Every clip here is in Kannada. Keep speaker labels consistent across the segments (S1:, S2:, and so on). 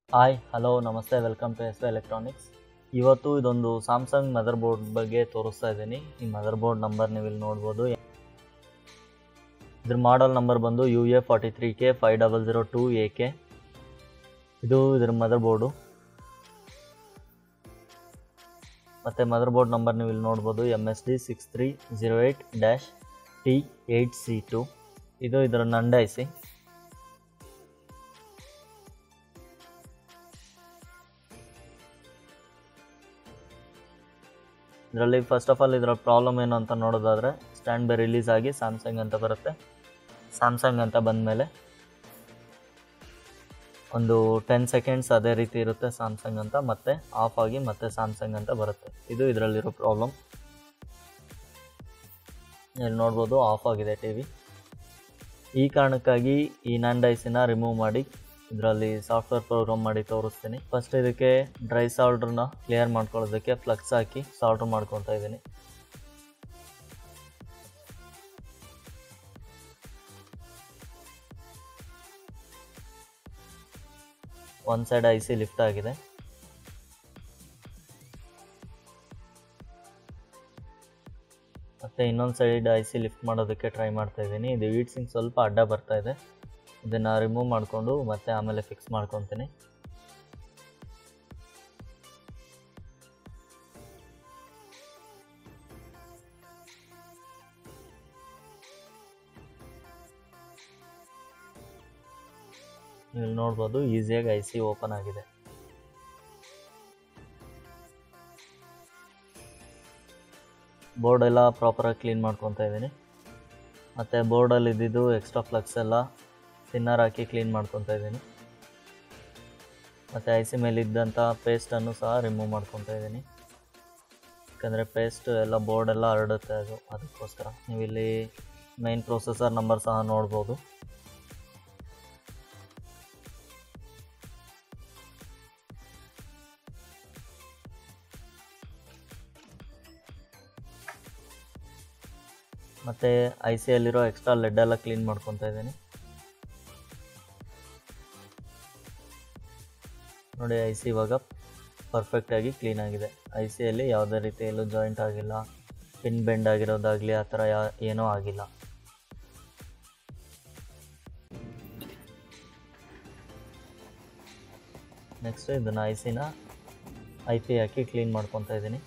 S1: Hi hello namaste welcome to S electronics ಇವತ್ತು ಇದೊಂದು ಸ್ಯಾಮ್ಸಂಗ್ ಮದರ್ ಬೋರ್ಡ್ ಬಗ್ಗೆ ತೋರಿಸ್ತಾ ಇದ್ದೀನಿ ಈ ಮದರ್ ಬೋರ್ಡ್ ನಂಬರ್ ನೀವು ಇಲ್ಲಿ ನೋಡ್ಬೋದು ಇದ್ರ ಮಾಡಲ್ ನಂಬರ್ ಬಂದು U A forty three K five double zero two A K ಇದು ಇದ್ರ ಮದರ್ ಬೋರ್ಡು ಮತ್ತು ಮದರ್ ಬೋರ್ಡ್ ನಂಬರ್ ನೀವು ಇಲ್ಲಿ ನೋಡ್ಬೋದು M S D six three zero eight dash T eight C two ಇದು ಇದರ ನಂಡೈಸಿ ಇದರಲ್ಲಿ ಫಸ್ಟ್ ಆಫ್ ಆಲ್ ಇದರ ಪ್ರಾಬ್ಲಮ್ ಏನು ಅಂತ ನೋಡೋದಾದರೆ ಸ್ಟ್ಯಾಂಡ್ ಬೈ ರಿಲೀಸ್ ಆಗಿ ಸ್ಯಾಮ್ಸಂಗ್ ಅಂತ ಬರುತ್ತೆ ಸ್ಯಾಮ್ಸಂಗ್ ಅಂತ ಬಂದಮೇಲೆ ಒಂದು ಟೆನ್ ಸೆಕೆಂಡ್ಸ್ ಅದೇ ರೀತಿ ಇರುತ್ತೆ ಸ್ಯಾಮ್ಸಂಗ್ ಅಂತ ಮತ್ತೆ ಆಫ್ ಆಗಿ ಮತ್ತೆ ಸ್ಯಾಮ್ಸಂಗ್ ಅಂತ ಬರುತ್ತೆ ಇದು ಇದರಲ್ಲಿರೋ ಪ್ರಾಬ್ಲಮ್ ಇಲ್ಲಿ ನೋಡ್ಬೋದು ಆಫ್ ಆಗಿದೆ ಟಿ ವಿ ಈ ಕಾರಣಕ್ಕಾಗಿ ಈ ನ್ಯಾಂಡ್ ಐಸಿನ ರಿಮೂವ್ ಮಾಡಿ ಇದರಲ್ಲಿ ಸಾಫ್ಟ್ವೇರ್ ಪ್ರೋಗ್ರಾಮ್ ಮಾಡಿ ತೋರಿಸ್ತೀನಿ ಫಸ್ಟ್ ಇದಕ್ಕೆ ಡ್ರೈ ಸಾಲ್ಡ್ರನ್ನ ಕ್ಲಿಯರ್ ಮಾಡ್ಕೊಳ್ಳೋದಕ್ಕೆ ಫ್ಲಕ್ಸ್ ಹಾಕಿ ಸಾಲ್ಡ್ರ್ ಮಾಡ್ಕೊತಾ ಇದ್ದೀನಿ ಒಂದು ಸೈಡ್ ಐ ಸಿ ಲಿಫ್ಟ್ ಆಗಿದೆ ಮತ್ತು ಇನ್ನೊಂದು ಸೈಡ್ ಐ ಸಿ ಲಿಫ್ಟ್ ಮಾಡೋದಕ್ಕೆ ಟ್ರೈ ಮಾಡ್ತಾ ಇದ್ದೀನಿ ಇದು ವೀಟ್ ಸಿಂಗ್ ಸ್ವಲ್ಪ ಅಡ್ಡ ಬರ್ತಾ ಇದೆ ಇದನ್ನು ರಿಮೂವ್ ಮಾಡಿಕೊಂಡು ಮತ್ತೆ ಆಮೇಲೆ ಫಿಕ್ಸ್ ಮಾಡ್ಕೊತೀನಿ ಇಲ್ಲಿ ನೋಡ್ಬೋದು ಈಸಿಯಾಗಿ ಐ ಸಿ ಓಪನ್ ಆಗಿದೆ ಬೋರ್ಡ್ ಎಲ್ಲ ಪ್ರಾಪರಾಗಿ ಕ್ಲೀನ್ ಮಾಡ್ಕೊತಾ ಇದ್ದೀನಿ ಮತ್ತು ಬೋರ್ಡಲ್ಲಿ ಇದ್ದಿದ್ದು ಎಕ್ಸ್ಟ್ರಾ ಫ್ಲಕ್ಸ್ ಎಲ್ಲ ತಿನ್ನರ್ ಹಾಕಿ ಕ್ಲೀನ್ ಮಾಡ್ಕೊತಾ ಇದ್ದೀನಿ ಮತ್ತು ಐ ಸಿ ಮೇಲೆ ಇದ್ದಂಥ ಪೇಸ್ಟನ್ನು ಸಹ ರಿಮೂವ್ ಮಾಡ್ಕೊತಾ ಇದ್ದೀನಿ ಯಾಕಂದರೆ ಪೇಸ್ಟ್ ಎಲ್ಲ ಬೋರ್ಡ್ ಎಲ್ಲ ಹರಡುತ್ತೆ ಅದು ಅದಕ್ಕೋಸ್ಕರ ನೀವು ಇಲ್ಲಿ ಮೈನ್ ಪ್ರೊಸೆಸರ್ ನಂಬರ್ ಸಹ ನೋಡ್ಬೋದು ಮತ್ತು ಐ ಸಿ ಯಲ್ಲಿರೋ ಎಕ್ಸ್ಟ್ರಾ ಲೆಡ್ ಎಲ್ಲ ಕ್ಲೀನ್ ಮಾಡ್ಕೊತಾ ಇದ್ದೀನಿ ನೋಡಿ ಐ ಸಿ ಇವಾಗ ಪರ್ಫೆಕ್ಟಾಗಿ ಕ್ಲೀನ್ ಆಗಿದೆ ಐ ಸಿಯಲ್ಲಿ ಯಾವುದೇ ರೀತಿಯಲ್ಲೂ ಜಾಯಿಂಟ್ ಆಗಿಲ್ಲ ಪಿನ್ ಬೆಂಡ್ ಆಗಿರೋದಾಗಲಿ ಆ ಥರ ಯಾ ಏನೂ ಆಗಿಲ್ಲ ನೆಕ್ಸ್ಟ್ ಇದನ್ನು ಐ ಸಿನ ಐ ಪಿ ಹಾಕಿ ಕ್ಲೀನ್ ಮಾಡ್ಕೊತಾ ಇದ್ದೀನಿ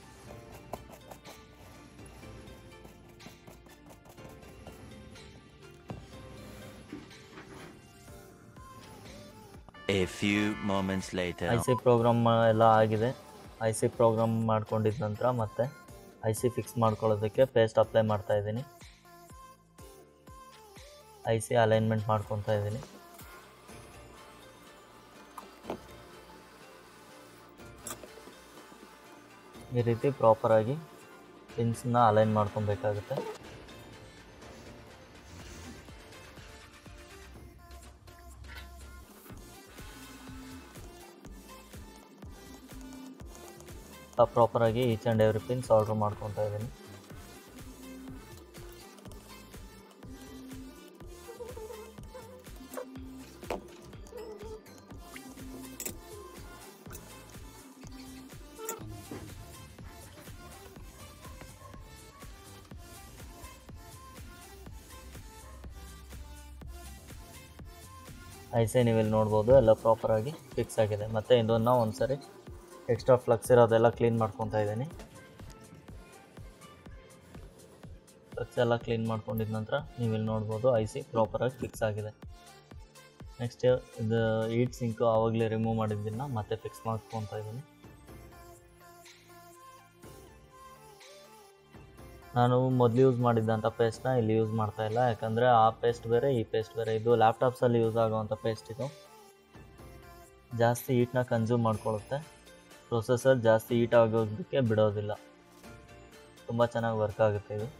S2: A few moments later.
S1: I C program ಎಲ್ಲ ಆಗಿದೆ ಐ ಸಿ ಪ್ರೋಗ್ರಾಮ್ ಮಾಡ್ಕೊಂಡಿದ್ದ ನಂತರ ಮತ್ತೆ ಐ ಸಿ ಫಿಕ್ಸ್ ಮಾಡ್ಕೊಳ್ಳೋದಕ್ಕೆ ಪೇಸ್ಟ್ ಅಪ್ಲೈ ಮಾಡ್ತಾ ಇದ್ದೀನಿ ಐ ಸಿ ಅಲೈನ್ಮೆಂಟ್ ಮಾಡ್ಕೊತಾ ಇದ್ದೀನಿ ಈ ರೀತಿ ಪ್ರಾಪರಾಗಿ ಪಿನ್ಸ್ನ ಅಲೈನ್ ಮಾಡ್ಕೊಬೇಕಾಗುತ್ತೆ ಪ್ರಾಪರಾಗಿ each and every pins order ಮಾಡ್ಕೊತಾ ಇದ್ದೀನಿ ಐಸೆ ನೀವು ಇಲ್ಲಿ ನೋಡ್ಬೋದು ಎಲ್ಲ ಪ್ರಾಪರಾಗಿ ಫಿಕ್ಸ್ ಆಗಿದೆ ಮತ್ತು ಇದನ್ನು ಒಂದು ಸರಿ ಎಕ್ಸ್ಟ್ರಾ ಫ್ಲಕ್ಸ್ ಇರೋದೆಲ್ಲ ಕ್ಲೀನ್ ಮಾಡ್ಕೊತಾ ಇದ್ದೀನಿ ಫ್ಲಕ್ಸ್ ಎಲ್ಲ ಕ್ಲೀನ್ ಮಾಡ್ಕೊಂಡಿದ ನಂತರ ನೀವು ಇಲ್ಲಿ ನೋಡ್ಬೋದು ಐ ಸಿ ಪ್ರಾಪರಾಗಿ ಫಿಕ್ಸ್ ಆಗಿದೆ ನೆಕ್ಸ್ಟ್ ಇದು ಈಟ್ ಸಿಂಕು ಆವಾಗಲೇ ರಿಮೂವ್ ಮಾಡಿದ್ದನ್ನು ಮತ್ತೆ ಫಿಕ್ಸ್ ಮಾಡ್ಕೊತಾ ಇದ್ದೀನಿ ನಾನು ಮೊದಲು ಯೂಸ್ ಮಾಡಿದ್ದಂಥ ಪೇಸ್ಟ್ನ ಇಲ್ಲಿ ಯೂಸ್ ಮಾಡ್ತಾ ಇಲ್ಲ ಯಾಕಂದರೆ ಆ ಪೇಸ್ಟ್ ಬೇರೆ ಈ ಪೇಸ್ಟ್ ಬೇರೆ ಇದು ಲ್ಯಾಪ್ಟಾಪ್ಸಲ್ಲಿ ಯೂಸ್ ಆಗುವಂಥ ಪೇಸ್ಟ್ ಇದು ಜಾಸ್ತಿ ಹೀಟ್ನ ಕನ್ಸ್ಯೂಮ್ ಮಾಡ್ಕೊಳ್ಳುತ್ತೆ ಪ್ರೊಸೆಸರ್ ಜಾಸ್ತಿ ಹೀಟ್ ಆಗೋದಕ್ಕೆ ಬಿಡೋದಿಲ್ಲ ತುಂಬ ಚೆನ್ನಾಗಿ ವರ್ಕ್ ಆಗುತ್ತೆ ಇದು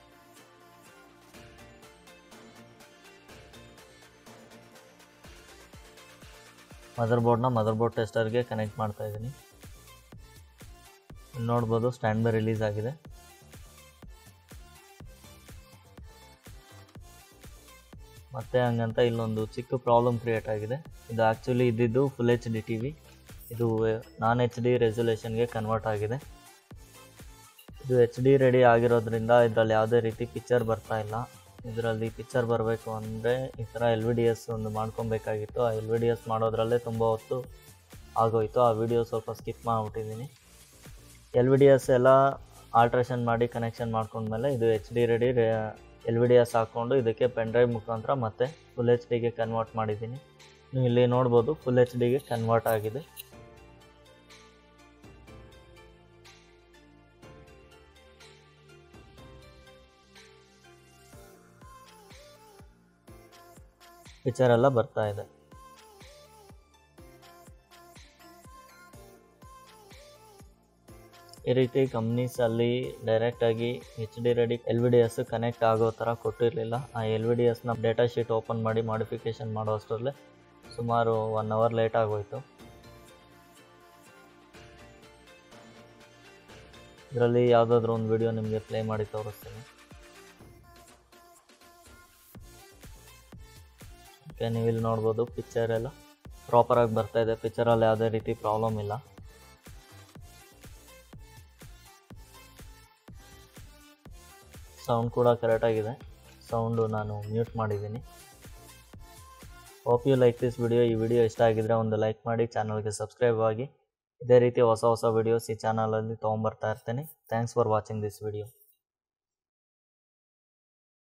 S1: ಮದರ್ ಬೋರ್ಡ್ನ ಮದರ್ ಬೋರ್ಡ್ ಟೆಸ್ಟರ್ಗೆ ಕನೆಕ್ಟ್ ಮಾಡ್ತಾ ಇದ್ದೀನಿ ನೋಡ್ಬೋದು ಸ್ಟ್ಯಾಂಡ್ ಬೈ ರಿಲೀಸ್ ಆಗಿದೆ ಮತ್ತು ಹಂಗಂತ ಇಲ್ಲೊಂದು ಚಿಕ್ಕ ಪ್ರಾಬ್ಲಮ್ ಕ್ರಿಯೇಟ್ ಆಗಿದೆ ಇದು ಆ್ಯಕ್ಚುಲಿ ಇದ್ದಿದ್ದು full H D T V ಇದು ನಾನ್ ಎಚ್ ಡಿ ರೆಸೊಲ್ಯೂಷನ್ಗೆ ಕನ್ವರ್ಟ್ ಆಗಿದೆ ಇದು ಎಚ್ ಡಿ ರೆಡಿ ಆಗಿರೋದ್ರಿಂದ ಇದರಲ್ಲಿ ಯಾವುದೇ ರೀತಿ ಪಿಕ್ಚರ್ ಬರ್ತಾ ಇಲ್ಲ ಇದರಲ್ಲಿ ಪಿಕ್ಚರ್ ಬರಬೇಕು ಅಂದರೆ ಈ ಥರ ಎಲ್ ವಿ ಡಿ ಎಸ್ ಒಂದು ಮಾಡ್ಕೊಬೇಕಾಗಿತ್ತು ಆ ಎಲ್ ವಿ ಡಿ ಎಸ್ ಮಾಡೋದ್ರಲ್ಲೇ ತುಂಬ ಹೊತ್ತು ಆಗೋಯ್ತು ಆ ವಿಡಿಯೋ ಸ್ವಲ್ಪ ಸ್ಕಿಪ್ ಮಾಡಿಬಿಟ್ಟಿದ್ದೀನಿ ಎಲ್ ವಿ ಡಿ ಎಸ್ ಎಲ್ಲ ಆಲ್ಟ್ರೇಷನ್ ಮಾಡಿ ಕನೆಕ್ಷನ್ ಮಾಡ್ಕೊಂಡ್ಮೇಲೆ ಇದು H D ready L V D S ಹಾಕ್ಕೊಂಡು ಇದಕ್ಕೆ ಪೆನ್ ಡ್ರೈವ್ ಮುಖಾಂತರ ಮತ್ತೆ ಫುಲ್ ಎಚ್ ಡಿಗೆ ಕನ್ವರ್ಟ್ ಮಾಡಿದ್ದೀನಿ ನೀವು ಇಲ್ಲಿ ನೋಡ್ಬೋದು ಫುಲ್ ಎಚ್ ಡಿಗೆ ಕನ್ವರ್ಟ್ ಆಗಿದೆ ಪಿಕ್ಚರ್ ಎಲ್ಲ ಬರ್ತಾ ಇದೆ ಈ ರೀತಿ ಕಂಪ್ನೀಸಲ್ಲಿ ಡೈರೆಕ್ಟಾಗಿ H D ready L V D S connect ಆಗೋ ಥರ ಕೊಟ್ಟಿರಲಿಲ್ಲ ಆ ಎಲ್ ವಿ ಡಿ ಎಸ್ನ ಡೇಟಾ ಶೀಟ್ ಓಪನ್ ಮಾಡಿ ಮಾಡಿಫಿಕೇಷನ್ ಮಾಡೋ ಅಷ್ಟರಲ್ಲೇ ಸುಮಾರು ಒನ್ ಅವರ್ ಲೇಟ್ ಆಗೋಯ್ತು ಇದರಲ್ಲಿ ಯಾವುದಾದ್ರೂ ಒಂದು ವಿಡಿಯೋ ನಿಮಗೆ ಪ್ಲೇ ಮಾಡಿ ತೋರಿಸ್ತೀನಿ ಓಕೆ ನೀವು ಇಲ್ಲಿ ನೋಡ್ಬೋದು ಪಿಕ್ಚರ್ ಎಲ್ಲ ಪ್ರಾಪರಾಗಿ ಬರ್ತಾ ಇದೆ ಪಿಕ್ಚರಲ್ಲಿ ಯಾವುದೇ ರೀತಿ ಪ್ರಾಬ್ಲಮ್ ಇಲ್ಲ ಸೌಂಡ್ ಕೂಡ ಕರೆಕ್ಟಾಗಿದೆ ಸೌಂಡು ನಾನು ಮ್ಯೂಟ್ ಮಾಡಿದ್ದೀನಿ hope you like this video ಈ ವಿಡಿಯೋ ಇಷ್ಟ ಆಗಿದ್ರೆ ಒಂದು ಲೈಕ್ ಮಾಡಿ ಚಾನಲ್ಗೆ ಸಬ್ಸ್ಕ್ರೈಬ್ ಆಗಿ ಇದೇ ರೀತಿ ಹೊಸ ಹೊಸ ವಿಡಿಯೋಸ್ ಈ ಚಾನಲಲ್ಲಿ ತೊಗೊಂಬರ್ತಾ ಇರ್ತೀನಿ thanks for watching this video